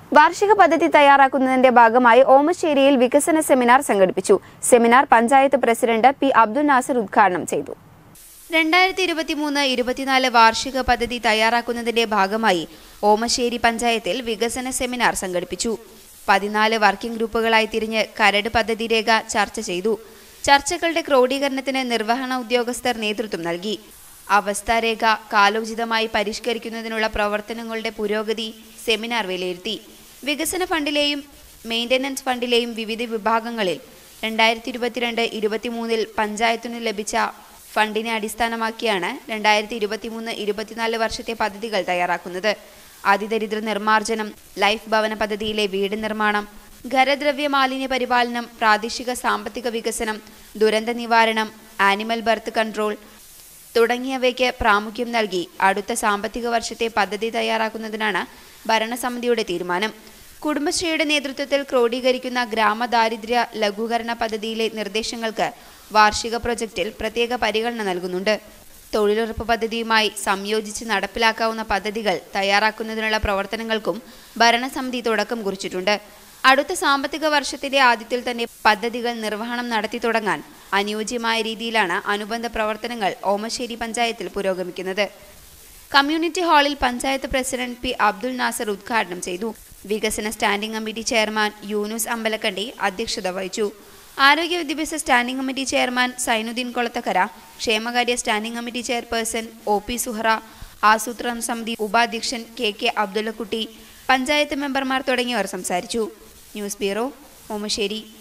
വാർഷിക പദ്ധതി തയ്യാറാക്കുന്നതിന്റെ ഭാഗമായി ഓമശ്ശേരിയിൽ വികസന സെമിനാർ സംഘടിപ്പിച്ചു seminar panchayat president P Abdul Nasar ഉദ്ഘാടനം ചെയ്തു രണ്ടായിരത്തി ഇരുപത്തിമൂന്ന് ഇരുപത്തിനാല് വാർഷിക പദ്ധതി തയ്യാറാക്കുന്നതിന്റെ ഭാഗമായി ഓമശ്ശേരി പഞ്ചായത്തിൽ വികസന സെമിനാർ സംഘടിപ്പിച്ചു പതിനാല് വർക്കിംഗ് ഗ്രൂപ്പുകളായി തിരിഞ്ഞ് കരട് പദ്ധതി രേഖ ചർച്ച ചെയ്തു ചർച്ചകളുടെ ക്രോഡീകരണത്തിന് നിർവഹണ ഉദ്യോഗസ്ഥർ നേതൃത്വം നൽകി അവസ്ഥാരേഖ കാലോചിതമായി പരിഷ്കരിക്കുന്നതിനുള്ള പ്രവർത്തനങ്ങളുടെ പുരോഗതി സെമിനാർ വിലയിരുത്തി വികസന ഫണ്ടിലെയും മെയിൻ്റനൻസ് ഫണ്ടിലെയും വിവിധ വിഭാഗങ്ങളിൽ രണ്ടായിരത്തി ഇരുപത്തിരണ്ട് ഇരുപത്തിമൂന്നിൽ പഞ്ചായത്തിനു ലഭിച്ച ഫണ്ടിനെ അടിസ്ഥാനമാക്കിയാണ് രണ്ടായിരത്തി ഇരുപത്തിമൂന്ന് ഇരുപത്തിനാല് വർഷത്തെ പദ്ധതികൾ തയ്യാറാക്കുന്നത് അതിദരിദ്ര നിർമ്മാർജ്ജനം ലൈഫ് ഭവന പദ്ധതിയിലെ വീട് നിർമ്മാണം ഖരദ്രവ്യ മാലിന്യ പരിപാലനം പ്രാദേശിക സാമ്പത്തിക വികസനം ദുരന്ത നിവാരണം ആനിമൽ ബർത്ത് കൺട്രോൾ തുടങ്ങിയവയ്ക്ക് പ്രാമുഖ്യം നൽകി അടുത്ത സാമ്പത്തിക വർഷത്തെ പദ്ധതി തയ്യാറാക്കുന്നതിനാണ് ഭരണസമിതിയുടെ തീരുമാനം കുടുംബശ്രീയുടെ നേതൃത്വത്തിൽ ക്രോഡീകരിക്കുന്ന ഗ്രാമദാരിദ്ര്യ ലഘൂകരണ പദ്ധതിയിലെ നിർദ്ദേശങ്ങൾക്ക് വാർഷിക പ്രൊജക്റ്റിൽ പ്രത്യേക പരിഗണന നൽകുന്നുണ്ട് തൊഴിലുറപ്പ് പദ്ധതിയുമായി സംയോജിച്ച് നടപ്പിലാക്കാവുന്ന പദ്ധതികൾ തയ്യാറാക്കുന്നതിനുള്ള പ്രവർത്തനങ്ങൾക്കും ഭരണസമിതി തുടക്കം കുറിച്ചിട്ടുണ്ട് അടുത്ത സാമ്പത്തിക വർഷത്തിന്റെ ആദ്യത്തിൽ തന്നെ പദ്ധതികൾ നിർവഹണം നടത്തി തുടങ്ങാൻ അനുയോജ്യമായ രീതിയിലാണ് അനുബന്ധ പ്രവർത്തനങ്ങൾ ഓമശ്ശേരി പഞ്ചായത്തിൽ പുരോഗമിക്കുന്നത് കമ്മ്യൂണിറ്റി ഹാളിൽ പഞ്ചായത്ത് പ്രസിഡന്റ് പി അബ്ദുൽ നാസർ ഉദ്ഘാടനം ചെയ്തു വികസന standing committee chairman Yunus Ambalakkandi അധ്യക്ഷത വഹിച്ചു ആരോഗ്യ വിദ്യാഭ്യാസ standing committee chairman Sainuddeen Kolathakkara ക്ഷേമകാര്യ standing committee chairperson O P Suhara ആസൂത്രണ സമിതി ഉപാധ്യക്ഷൻ കെ കെ അബ്ദുള്ളക്കുട്ടി പഞ്ചായത്ത് മെമ്പർമാർ തുടങ്ങിയവർ സംസാരിച്ചു ന്യൂസ് ബ്യൂറോ ഓമശ്ശേരി